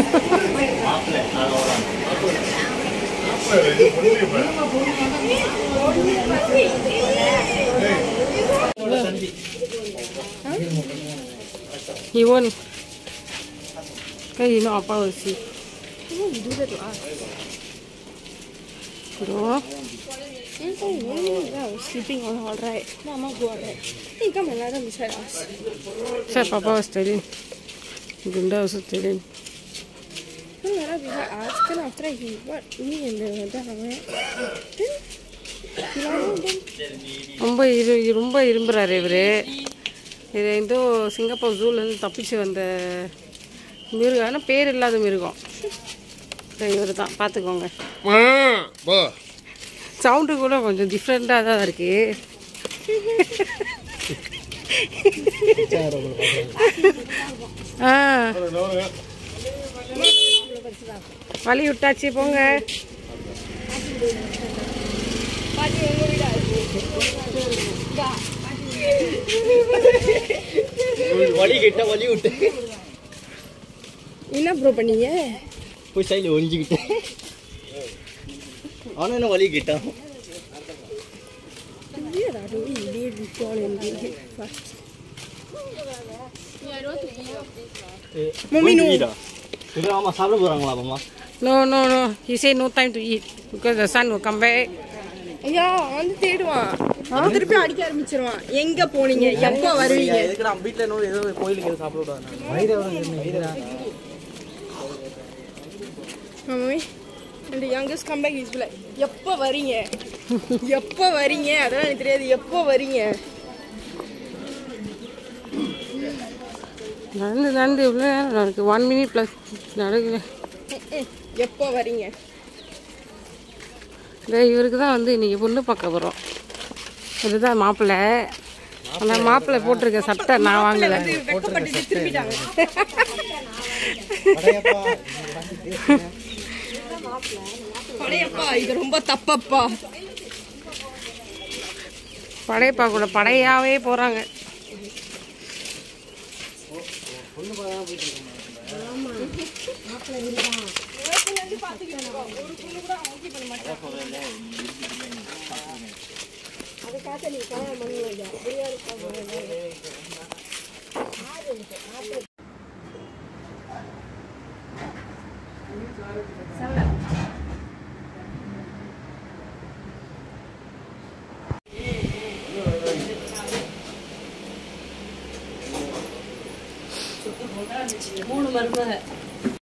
He won't. Cái gì nó ọp vào gì? Bro, sleeping on all right. Mama go all right. Hey, come and let them beside us. so Papa was telling. Gunda also telling. Come and let beside us. Then after that, he what me and the then அவன் then எல்லாரும் then ரொம்ப இரு ரொம்ப இரும்புறாரு இவர் இது ஏதோ Singapore ஜூலேருந்து தப்பிச்சு வந்த மிருகம் ஆனால் பேர் இல்லாத மிருகம் இவர் தான் பார்த்துக்கோங்க போ சவுண்டு கூட கொஞ்சம் டிஃப்ரெண்ட்டாக தான் இருக்கு ஆ வழி விட்டாச்சு போங்க பாட்டி உங்க வீடா வலி கிட்ட வலி விட்டு என்ன ப்ரோ பண்ணீங்க போய் சைடில் ஒழிஞ்சிக்கிட்டேன் அவனும் என்ன வலி கிட்டான் Where are we? Where we fall and we hit first. Mummy no இது ஆமா சாப்பிட போறாங்களா அம்மா no no no he say no time to eat because the sun will come back ஐயா வந்து தேடுவான் அவன் திருப்பி அடிக்க ஆரம்பிச்சிருவான் எங்க போனீங்க எப்போ வருவீங்க எதுக்கு நம்ம வீட்டில் இன்னும் ஏதோ கோயிலுக்கு எதுவும் சாப்பிட விடாது mummy and the youngest come back is like எப்போ வரீங்க எப்போ வரீங்க அதெல்லாம் எனக்கு தெரியாது எப்போ வரீங்க நடந்து நடந்து இவ்வளோ நேரம் நடக்கு ஒன் மினிட் ப்ளஸ் நடக்குது எப்போ வரீங்க இந்த இவருக்கு தான் வந்து இன்னைக்கு பொண்ணு பார்க்க போகிறோம் இதுதான் மாப்பிள்ளை அந்த மாப்பிள்ளை போட்டிருக்க சட்டை நான் வாங்கலை வந்து வெக்கப்பட்டு திரும்பிட்டாங்க படையப்பா இது ரொம்ப தப்பப்பா படையப்பா கூட படையாவே போகிறாங்க மூணு மருமக